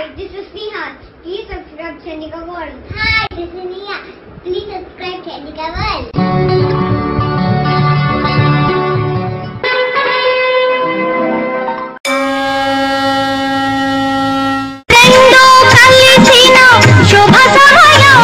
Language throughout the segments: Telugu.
Hi, this is Neha. Please subscribe Chandika World. Hi, this is Neha. Please subscribe Chandika World. రెండు కలిసిన శుభ సమయం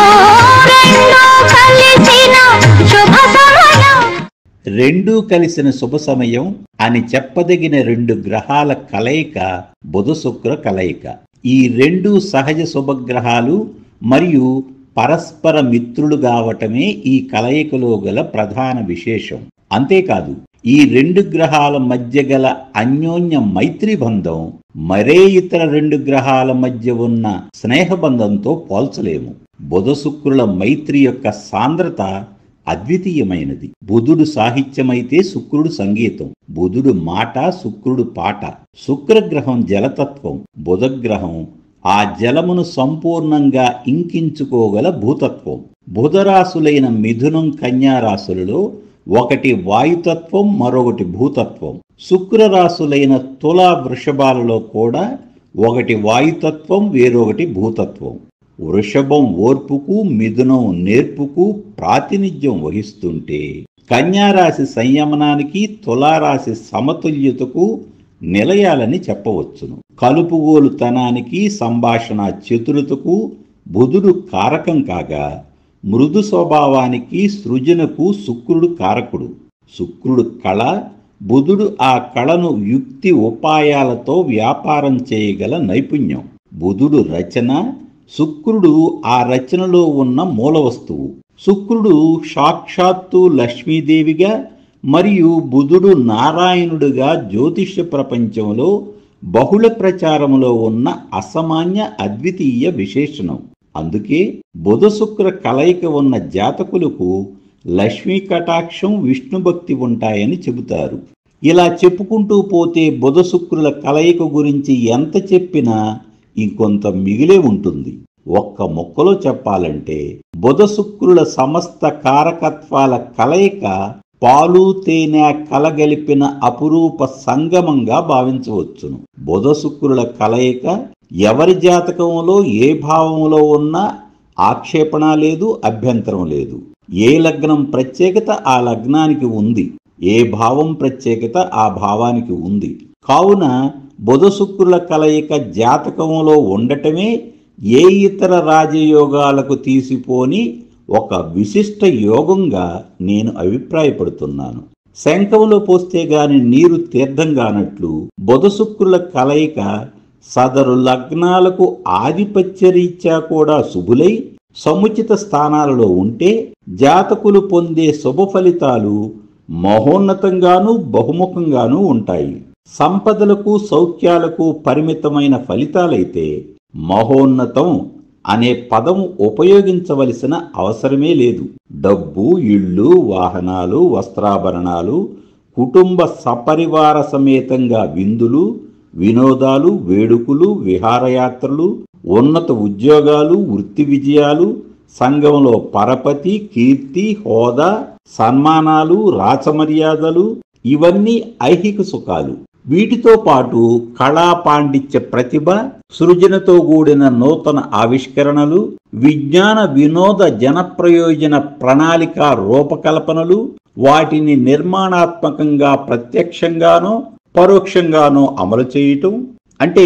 రెండు కలిసిన శుభ సమయం రెండూ కలిసిన శుభ సమయం అని చెప్పదగిన రెండు గ్రహాల కలయిక బుధ శుక్ర కలయిక ఈ రెండు సహజ శుభగ్రహాలు మరియు పరస్పర మిత్రులు కావటమే ఈ కలయికలో గల ప్రధాన విశేషం అంతేకాదు ఈ రెండు గ్రహాల మధ్య గల అన్యోన్య మైత్రి బంధం మరే ఇతర రెండు గ్రహాల మధ్య ఉన్న స్నేహబంధంతో పోల్చలేము బుధ శుక్రుల మైత్రి యొక్క సాంద్రత అద్వితీయమైనది బుధుడు సాహిత్యమైతే శుక్రుడు సంగీతం బుధుడు మాట శుక్రుడు పాట శుక్రగ్రహం జలతత్వం బుధగ్రహం ఆ జలమును సంపూర్ణంగా ఇంకించుకోగల భూతత్వం బుధరాశులైన మిథునం కన్యారాశులలో ఒకటి వాయుతత్వం మరొకటి భూతత్వం శుక్రరాశులైన తుల వృషభాలలో కూడా ఒకటి వాయుతత్వం వేరొకటి భూతత్వం వృషభం ఓర్పుకు మిథునం నేర్పుకు ప్రాతినిధ్యం వహిస్తుంటే కన్యారాశి సంయమనానికి తులారాశి సమతుల్యతకు నిలయాలని చెప్పవచ్చును కలుపుగోలుతనానికి సంభాషణ చతురతకు బుధుడు కారకం కాగా మృదు స్వభావానికి సృజనకు శుక్రుడు కారకుడు శుక్రుడు కళ బుధుడు ఆ కళను యుక్తి ఉపాయాలతో వ్యాపారం చేయగల నైపుణ్యం బుధుడు రచన శుక్రుడు ఆ రచనలో ఉన్న మూల వస్తువు శుక్రుడు సాక్షాత్తు లక్ష్మీదేవిగా మరియు బుధుడు నారాయణుడుగా జ్యోతిష్య ప్రపంచంలో బహుళ ప్రచారములో ఉన్న అసామాన్య అద్వితీయ విశేషణం అందుకే బుధ శుక్ర కలయిక ఉన్న జాతకులకు లక్ష్మీ కటాక్షం విష్ణు భక్తి ఉంటాయని చెబుతారు ఇలా చెప్పుకుంటూ పోతే బుధ శుక్రుల కలయిక గురించి ఎంత చెప్పినా ఇంకొంత మిగిలే ఉంటుంది ఒక్క మొక్కలో చెప్పాలంటే బుధ శుక్రుల సమస్త కారకత్వాల కలయిక పాలు తేనె కలగలిపిన అపురూప సంగమంగా భావించవచ్చును బుధ శుక్రుల కలయిక ఎవరి జాతకంలో ఏ భావంలో ఉన్నా ఆక్షేపణ లేదు అభ్యంతరం లేదు ఏ లగ్నం ప్రత్యేకత ఆ లగ్నానికి ఉంది ఏ భావం ప్రత్యేకత ఆ భావానికి ఉంది కావున బుధ శుక్రుల కలయిక జాతకంలో ఉండటమే ఏ ఇతర రాజయోగాలకు తీసిపోని ఒక విశిష్ట యోగంగా నేను అభిప్రాయపడుతున్నాను శంఖంలో పోస్తే గాని నీరు తీర్థం కానట్లు బుధ శుక్రుల కలయిక సదరు లగ్నాలకు ఆధిపత్యరీత్యా కూడా శుభులై సముచిత స్థానాలలో ఉంటే జాతకులు పొందే శుభ ఫలితాలు మహోన్నతంగాను బహుముఖంగాను ఉంటాయి సంపదలకు సౌఖ్యాలకు పరిమితమైన ఫలితాలైతే మహోన్నతం అనే పదం ఉపయోగించవలసిన అవసరమే లేదు డబ్బు ఇళ్ళు వాహనాలు వస్త్రాభరణాలు కుటుంబ సపరివార సమేతంగా విందులు వినోదాలు వేడుకలు విహారయాత్రలు ఉన్నత ఉద్యోగాలు వృత్తి విజయాలు సంఘంలో పరపతి కీర్తి హోదా సన్మానాలు రాచమర్యాదలు ఇవన్నీ ఐహిక సుఖాలు వీటితో పాటు కళా పాండిత్య ప్రతిభ సృజనతో కూడిన నూతన ఆవిష్కరణలు విజ్ఞాన వినోద జనప్రయోజన ప్రణాళిక రూపకల్పనలు వాటిని నిర్మాణాత్మకంగా ప్రత్యక్షంగానో పరోక్షంగానో అమలు చేయటం అంటే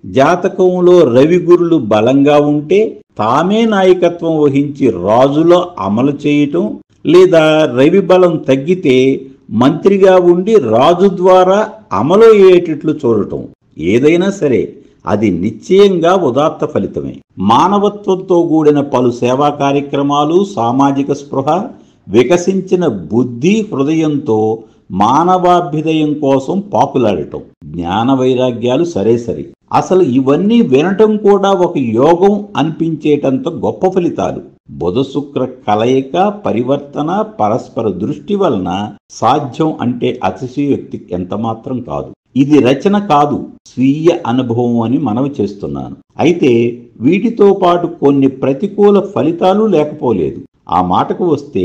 జాతకంలో రవిగురులు బలంగా ఉంటే తామే నాయకత్వం వహించి రాజులో అమలు చేయటం లేదా రవి బలం తగ్గితే మంత్రిగా ఉండి రాజు ద్వారా అమలు అయ్యేటట్లు చూడటం ఏదైనా సరే అది నిశ్చయంగా ఉదాత్త ఫలితమే మానవత్వంతో కూడిన పలు సేవా కార్యక్రమాలు సామాజిక స్పృహ వికసించిన బుద్ధి హృదయంతో మానవాభ్యుదయం కోసం పాకులాడటం జ్ఞాన వైరాగ్యాలు సరే సరి అసలు ఇవన్నీ వినటం కూడా ఒక యోగం అనిపించేటంత గొప్ప ఫలితాలు బుధ శుక్ర కలయిక పరివర్తన పరస్పర దృష్టి వలన సాధ్యం అంటే అతిశయోక్తి ఎంత మాత్రం కాదు ఇది రచన కాదు స్వీయ అనుభవం అని మనవి చేస్తున్నాను అయితే వీటితో పాటు కొన్ని ప్రతికూల ఫలితాలు లేకపోలేదు ఆ మాటకు వస్తే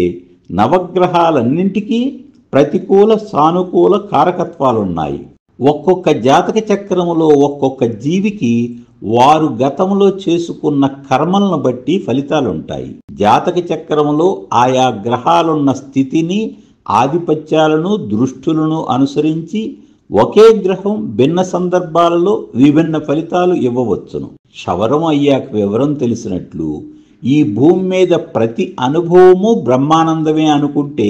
నవగ్రహాలన్నింటికీ ప్రతికూల సానుకూల కారకత్వాలున్నాయి ఒక్కొక్క జాతక చక్రములో ఒక్కొక్క జీవికి వారు గతంలో చేసుకున్న కర్మలను బట్టి ఫలితాలుంటాయి జాతక చక్రంలో ఆయా గ్రహాలున్న స్థితిని ఆధిపత్యాలను దృష్టులను అనుసరించి ఒకే గ్రహం భిన్న సందర్భాలలో విభిన్న ఫలితాలు ఇవ్వవచ్చును క్షవరం అయ్యాక వివరం తెలిసినట్లు ఈ భూమి మీద ప్రతి అనుభవము బ్రహ్మానందమే అనుకుంటే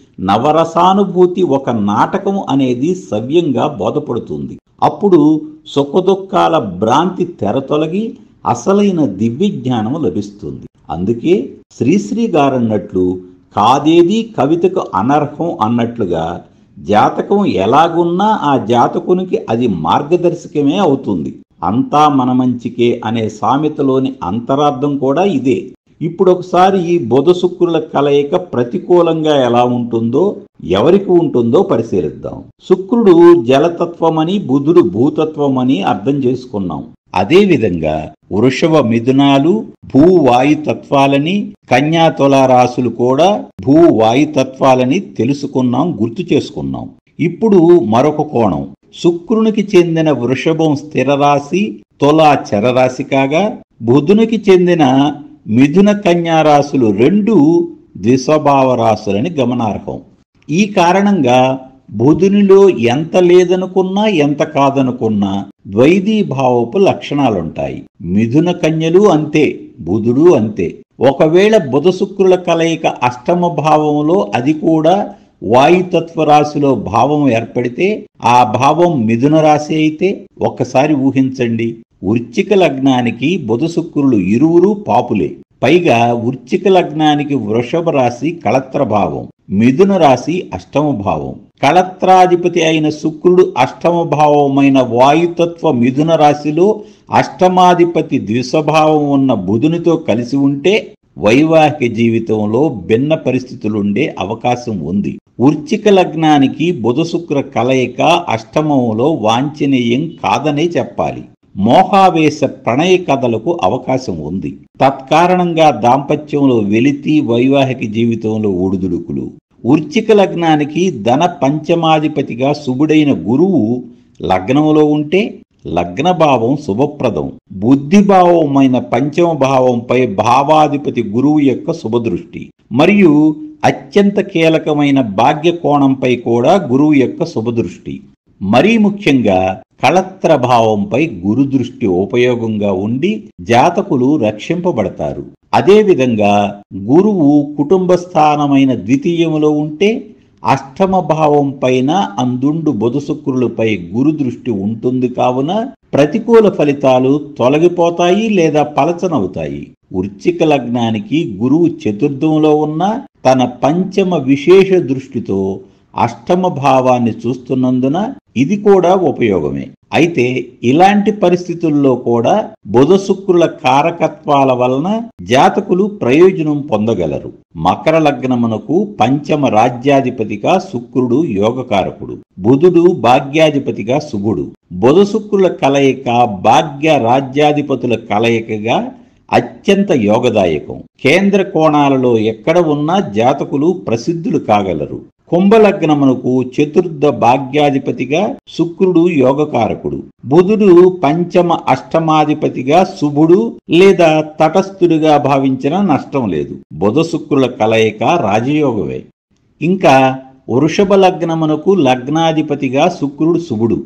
నవరసానుభూతి ఒక నాటకం అనేది సవ్యంగా బోధపడుతుంది అప్పుడు సుఖదుఖాల భ్రాంతి తెరతొలగి అసలైన దివ్య జ్ఞానం లభిస్తుంది అందుకే శ్రీశ్రీ గారన్నట్లు కాదేది కవితకు అనర్హం అన్నట్లుగా జాతకం ఎలాగున్నా ఆ జాతకునికి అది మార్గదర్శకమే అవుతుంది అంతా మన మంచికే అనే సామెతలోని అంతరార్థం కూడా ఇదే ఇప్పుడు ఒకసారి ఈ బుధ శుక్రుల కలయిక ప్రతికూలంగా ఎలా ఉంటుందో ఎవరికి ఉంటుందో పరిశీలిద్దాం శుక్రుడు జలతత్వమని బుధుడు భూతత్వమని అర్థం చేసుకున్నాం అదే విధంగా వృషభ మిథునాలు భూవాయు తత్వాలని కన్యా తుల రాశులు కూడా భూవాయు తత్వాలని తెలుసుకున్నాం గుర్తు చేసుకున్నాం ఇప్పుడు మరొక కోణం శుక్రునికి చెందిన వృషభం స్థిర రాశి తులా చరరాశి కాగా బుధునికి చెందిన మిథున కన్యా రాశులు రెండు ద్విస్వభావ రాశులని గమనార్హం ఈ కారణంగా బుధునిలో ఎంత లేదనుకున్నా ఎంత కాదనుకున్నా ద్వైదీభావపు లక్షణాలుంటాయి మిథున కన్యలు అంతే బుధుడు అంతే ఒకవేళ బుధ శుక్రుల కలయిక అష్టమ భావంలో అది కూడా వాయుతత్వ రాశిలో భావం ఏర్పడితే ఆ భావం మిథున రాశి అయితే ఒక్కసారి ఊహించండి వృచ్చిక లగ్నానికి బుధ శుక్రులు ఇరువురు పాపులే పైగా వృచ్చిక లగ్నానికి వృషభ రాశి కళత్ర భావం మిథున రాశి అష్టమ భావం కళత్రాధిపతి అయిన శుక్రుడు అష్టమ భావమైన వాయుతత్వ మిథున రాశిలో అష్టమాధిపతి ద్విస్వభావం ఉన్న బుధునితో కలిసి ఉంటే వైవాహిక జీవితంలో భిన్న పరిస్థితులుండే అవకాశం ఉంది వృచ్చిక లగ్నానికి బుధ శుక్ర కలయిక అష్టమంలో వాంఛనీయం కాదనే చెప్పాలి మోహావేశ ప్రణయ కథలకు అవకాశం ఉంది తత్కారణంగా దాంపత్యంలో వెలితి వైవాహిక జీవితంలో ఒడిదుడుకులు వృచ్చిక లగ్నానికి ధన పంచమాధిపతిగా శుభుడైన గురువు లగ్నంలో ఉంటే లగ్న భావం శుభప్రదం బుద్ధిభావమైన పంచమ భావంపై భావాధిపతి గురువు యొక్క శుభదృష్టి మరియు అత్యంత కీలకమైన భాగ్య కోణంపై కూడా గురువు యొక్క శుభదృష్టి మరీ ముఖ్యంగా కళత్ర భావంపై గురు దృష్టి ఉపయోగంగా ఉండి జాతకులు రక్షింపబడతారు అదేవిధంగా గురువు కుటుంబ స్థానమైన ద్వితీయములో ఉంటే అష్టమ భావం పైన అందుండు బుధ శుక్రులపై గురు దృష్టి ఉంటుంది కావున ప్రతికూల ఫలితాలు తొలగిపోతాయి లేదా పలచనవుతాయి వృచ్చిక లగ్నానికి గురువు చతుర్థంలో ఉన్న తన పంచమ విశేష దృష్టితో అష్టమ భావాన్ని చూస్తున్నందున ఇది కూడా ఉపయోగమే అయితే ఇలాంటి పరిస్థితుల్లో కూడా బుధ శుక్రుల కారకత్వాల వలన జాతకులు ప్రయోజనం పొందగలరు మకర లగ్నమునకు పంచమ రాజ్యాధిపతిగా శుక్రుడు యోగకారకుడు బుధుడు భాగ్యాధిపతిగా శుభుడు బుధ శుక్రుల కలయిక భాగ్య రాజ్యాధిపతుల కలయికగా అత్యంత యోగదాయకం కేంద్ర కోణాలలో ఎక్కడ ఉన్నా జాతకులు ప్రసిద్ధులు కాగలరు కుంభలగ్నమునకు చతుర్థ భాగ్యాధిపతిగా శుక్రుడు యోగకారకుడు బుధుడు పంచమ అష్టమాధిపతిగా శుభుడు లేదా తటస్థుడిగా భావించిన నష్టం లేదు బుధ శుక్రుల కలయిక రాజయోగమే ఇంకా వృషభ లగ్నమునకు లగ్నాధిపతిగా శుక్రుడు శుభుడు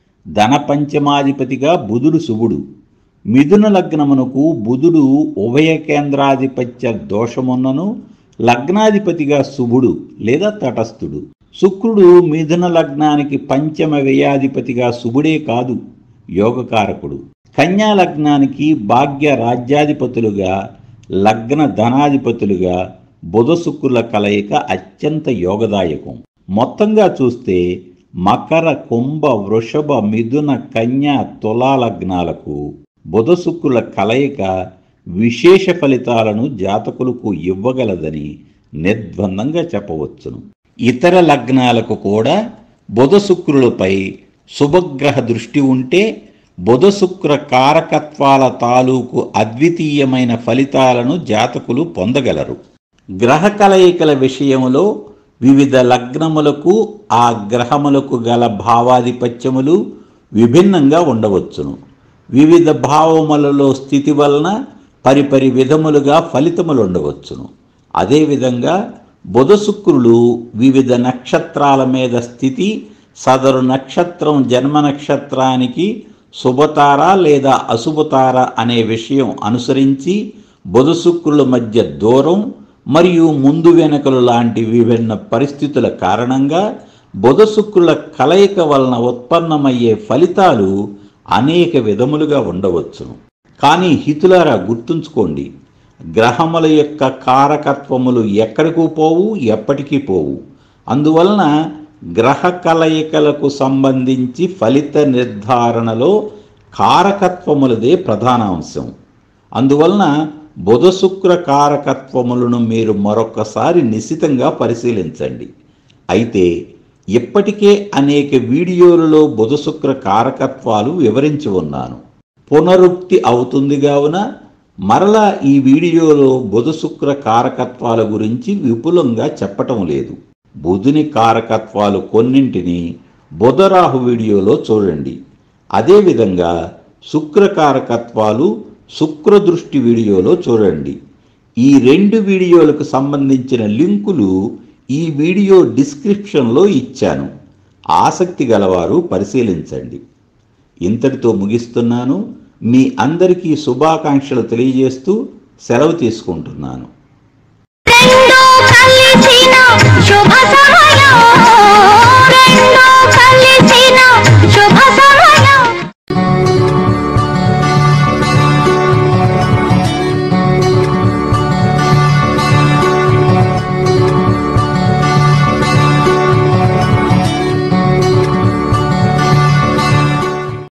ధన పంచమాధిపతిగా బుధుడు శుభుడు మిథున లగ్నమునకు బుధుడు ఉభయ కేంద్రాధిపత్య దోషమున్నను లగ్నాధిపతిగా శుభుడు లేదా తటస్థుడు శుక్రుడు మిథున లగ్నానికి పంచమ వ్యయాధిపతిగా శుభుడే కాదు యోగకారకుడు కన్యా లగ్నానికి భాగ్య రాజ్యాధిపతులుగా లగ్న ధనాధిపతులుగా బుధ శుక్రుల కలయిక అత్యంత యోగదాయకం మొత్తంగా చూస్తే మకర కుంభ వృషభ మిథున కన్యా తులా లగ్నాలకు బుధ శుక్రుల కలయిక విశేష ఫలితాలను జాతకులకు ఇవ్వగలదని నిర్బంధంగా చెప్పవచ్చును ఇతర లగ్నాలకు కూడా బుధ శుక్రులపై శుభగ్రహ దృష్టి ఉంటే బుధ శుక్ర కారకత్వాల తాలూకు అద్వితీయమైన ఫలితాలను జాతకులు పొందగలరు గ్రహ కలయికల విషయంలో వివిధ లగ్నములకు ఆ గ్రహములకు గల భావాధిపత్యములు విభిన్నంగా ఉండవచ్చును వివిధ భావములలో స్థితి వలన పరిపరి విధములుగా ఫలితములు ఉండవచ్చును అదేవిధంగా బుధ శుక్రులు వివిధ నక్షత్రాల మీద స్థితి సదరు నక్షత్రం జన్మ నక్షత్రానికి శుభతార లేదా అశుభతార అనే విషయం అనుసరించి బుధ శుక్రుల మధ్య దూరం మరియు ముందు వెనకలు లాంటి విభిన్న పరిస్థితుల కారణంగా బుధ శుక్రుల కలయిక వలన ఉత్పన్నమయ్యే ఫలితాలు అనేక విధములుగా ఉండవచ్చును కానీ హితులారా గుర్తుంచుకోండి గ్రహముల యొక్క కారకత్వములు ఎక్కడికి పోవు ఎప్పటికీ పోవు అందువలన గ్రహ కలయికలకు సంబంధించి ఫలిత నిర్ధారణలో కారకత్వములదే ప్రధాన అంశం అందువలన బుధ శుక్ర కారకత్వములను మీరు మరొకసారి నిశితంగా పరిశీలించండి అయితే ఇప్పటికే అనేక వీడియోలలో బుధ శుక్ర కారకత్వాలు వివరించి ఉన్నాను పునరుక్తి అవుతుంది కావున మరలా ఈ వీడియోలో బుధ శుక్ర కారకత్వాల గురించి విపులంగా చెప్పటం లేదు బుధుని కారకత్వాలు కొన్నింటిని బుధరాహు వీడియోలో చూడండి అదేవిధంగా శుక్ర కారకత్వాలు శుక్ర దృష్టి వీడియోలో చూడండి ఈ రెండు వీడియోలకు సంబంధించిన లింకులు ఈ వీడియో డిస్క్రిప్షన్లో ఇచ్చాను ఆసక్తి గలవారు పరిశీలించండి ఇంతటితో ముగిస్తున్నాను మీ అందరికీ శుభాకాంక్షలు తెలియజేస్తూ సెలవు తీసుకుంటున్నాను రెండు కలిసిన శుభ సమయం